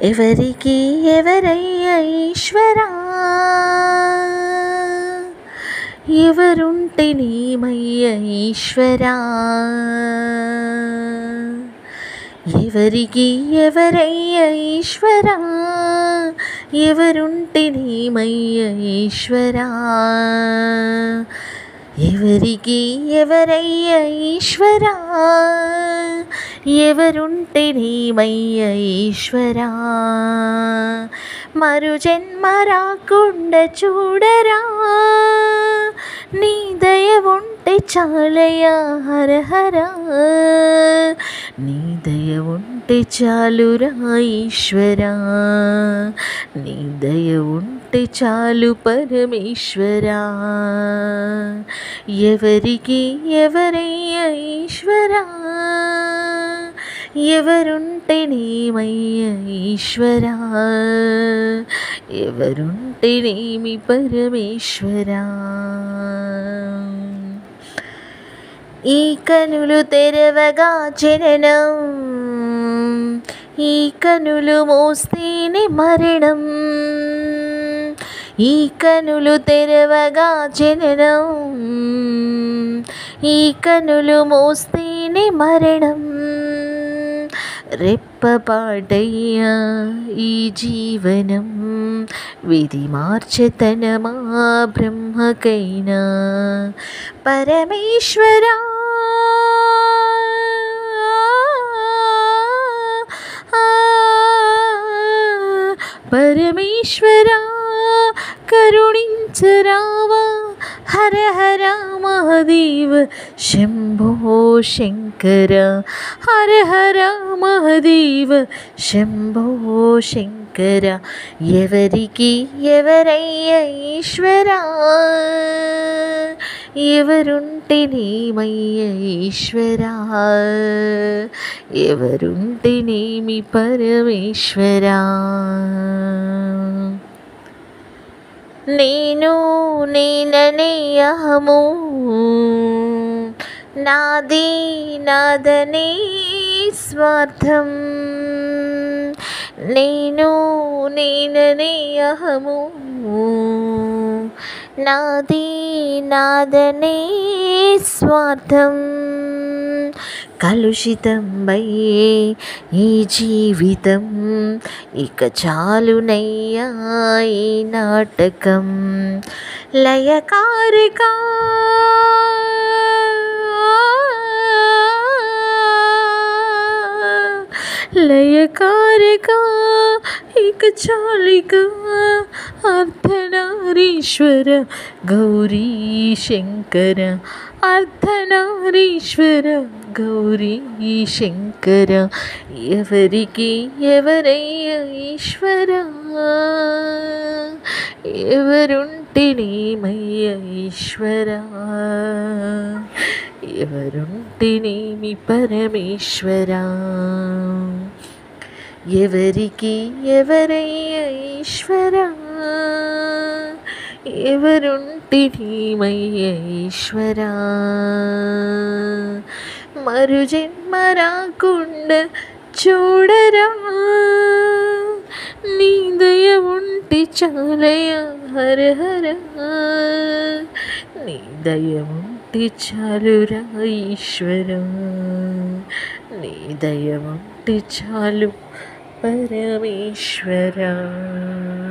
ఎవరికి ఎవరయ్య ఈశ్వరా ఎవరుంటే నీమయ్య ఈశ్వరా ఎవరికి ఎవరయ్య ఈశ్వరా ఎవరుంటే నీమయ్య ఈశ్వరా ఎవరికి ఎవరయ్య ఈశ్వరా ఎవరుంటే నీమయ్య ఈశ్వరా మరు జన్మ రాకుండా చూడరా నీ దయ ఉంటే చాలయ్యా హర హర నీ దయ ఉంటే చాలురా ఈశ్వరా నీ దయ ఉంటే చాలు పరమేశ్వరా ఎవరికి ఎవరయ్య ఈశ్వరా ఎవరుంటే నేమయ్య ఈశ్వరా ఎవరుంటే నేమి పరమేశ్వరా ఈ కనులు తెరవగా జననం ఈ కనులు మోస్తేనే మరణం ఈ కనులు తెరవగా జననం ఈ కనులు మోస్తేనే మరణం రెప్పపాటయ్యా ఈ జీవనం విధి మార్చతనమా బ్రహ్మకైనా పరమేశ్వరా పరమేశ్వరా కరుణించరావా హర హర మహదేవ శంభో శంకర హర హర మహదేవ శంభో శంకర ఎవరికి ఎవరయ్య ఈశ్వరా ఎవరుంటే నేమయ్య ఈశ్వరా ఎవరుంటే నేమి పరమేశ్వరా నేను నేననే అహము నాది నాదనే స్వార్థం నేను నేననే అహము నాది నాదనే స్వార్థం కలుషితం అయ్యే ఈ జీవితం ఇక చాలునయ్యా ఈ నాటకం లయకారికా లయకారిక ఇక చాలిక అర్ధనారీశ్వర గౌరీ శంకర అర్ధనారీశ్వర గౌరీ శంకర ఎవరికి ఎవరయ్య ఈశ్వర ఎవరుంటేనేమయ్య ఈశ్వర ఎవరుంటేనేమి పరమేశ్వర ఎవరికి ఎవరయ్య ఈశ్వర ఎవరుంటిమయ్య ఈశ్వర మరు జన్మ రాకుండా చూడరా నీ దయ ఉంటే చాలయ హర హర నీ దయ ఉంటే చాలురా ఈశ్వర నీ దయ ఉంటే చాలు పరమేశ్వర